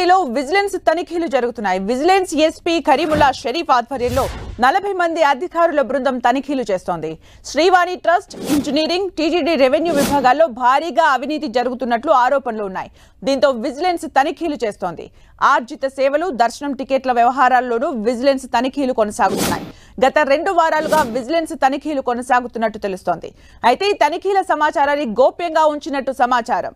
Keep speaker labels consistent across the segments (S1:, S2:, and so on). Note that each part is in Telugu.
S1: టీటీడీలో విజిలెన్స్ తనిఖీలు జరుగుతున్నాయి విజిలెన్స్ ఎస్పీ కరీముల్లా షరీఫ్ ఆధ్వర్యంలో నలభై మంది అధికారుల బృందం తనిఖీలు చేస్తోంది Srivani trust engineering TTD revenue విభాగాల్లో భారీగా అవినీతి జరుగుతున్నట్లు ఆరోపణలు ఉన్నాయి దీంతో విజిలెన్స్ తనిఖీలు చేస్తోంది ఆర్జిత సేవలు దర్శనం టికెట్ల వ్యవహారాల్లోనూ విజిలెన్స్ తనిఖీలు కొనసాగుతున్నాయి గత రెండు వారాలుగా విజిలెన్స్ తనిఖీలు కొనసాగుతున్నట్టు తెలుస్తోంది అయితే ఈ తనిఖీల సమాచారాన్ని గోప్యంగా ఉంచినట్టు సమాచారం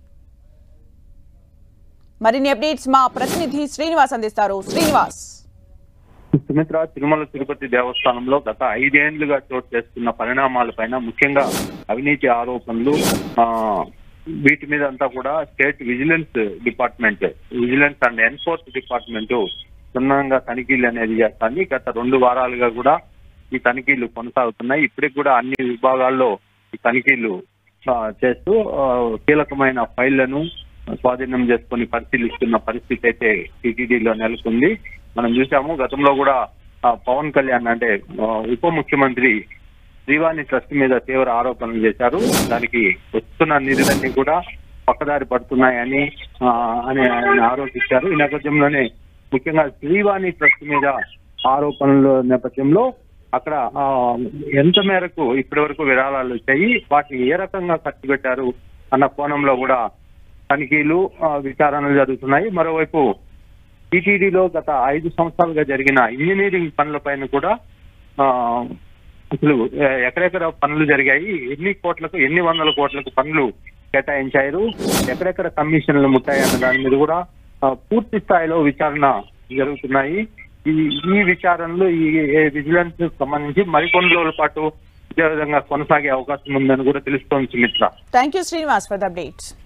S1: మరిన్ని అప్డేట్స్ మా ప్రతినిధి శ్రీనివాస్ అందిస్తారు శ్రీనివాస్
S2: సుమిత్ర తిరుమల తిరుపతి దేవస్థానంలో గత ఐదేండ్లుగా చోటు చేసుకున్న పరిణామాలపైన ముఖ్యంగా అవినీతి ఆరోపణలు ఆ వీటి మీద అంతా కూడా state vigilance department vigilance and enforce department క్షుణ్ణంగా తనిఖీలు అనేది చేస్తుంది గత రెండు వారాలుగా కూడా ఈ తనిఖీలు కొనసాగుతున్నాయి ఇప్పటికి కూడా అన్ని విభాగాల్లో ఈ తనిఖీలు ఆ, చేస్తూ ఆ, కీలకమైన ఫైళ్లను స్వాధీనం చేసుకొని పరిశీలిస్తున్న పరిస్థితి అయితే టీటీడీలో నెలకొంది మనం చూసాము గతంలో కూడా ఆ, పవన్ కళ్యాణ్ అంటే ఆ, ఉప ముఖ్యమంత్రి శ్రీవాణి ట్రస్ట్ మీద తీవ్ర ఆరోపణలు చేశారు దానికి వస్తున్న నిధులన్నీ కూడా పక్కదారి పడుతున్నాయని ఆ, అని ఆయన ఆరోపించారు ఈ నేపథ్యంలోనే ముఖ్యంగా శ్రీవాణి ట్రస్ట్ మీద ఆరోపణల నేపథ్యంలో అక్కడ ఆ, ఎంత మేరకు ఇప్పటి వరకు విరాళాలు వచ్చాయి వాటిని ఏ రకంగా ఖర్చు పెట్టారు అన్న కోణంలో కూడా తనిఖీలు ఆ, విచారణలు జరుగుతున్నాయి మరోవైపు టీటీడీలో గత ఐదు సంవత్సరాలుగా జరిగిన ఇంజనీరింగ్ పనులపైన కూడా ఆ, అసలు ఆ, ఎక్కడెక్కడ పనులు జరిగాయి ఎన్ని కోట్లకు ఎన్ని వందల కోట్లకు పనులు కేటాయించారు ఎక్కడెక్కడ కమిషన్లు ముట్టాయి అన్న దాని మీద కూడా ఆ, పూర్తి స్థాయిలో విచారణ జరుగుతున్నాయి ఈ ఈ విచారణలో ఈ విజిలెన్స్ సంబంధించి మరికొన్ని రోజుల పాటు ఇదే విధంగా కొనసాగే అవకాశం ఉందని కూడా తెలుస్తోంది Sumitra
S1: thank you Srinivas for the updates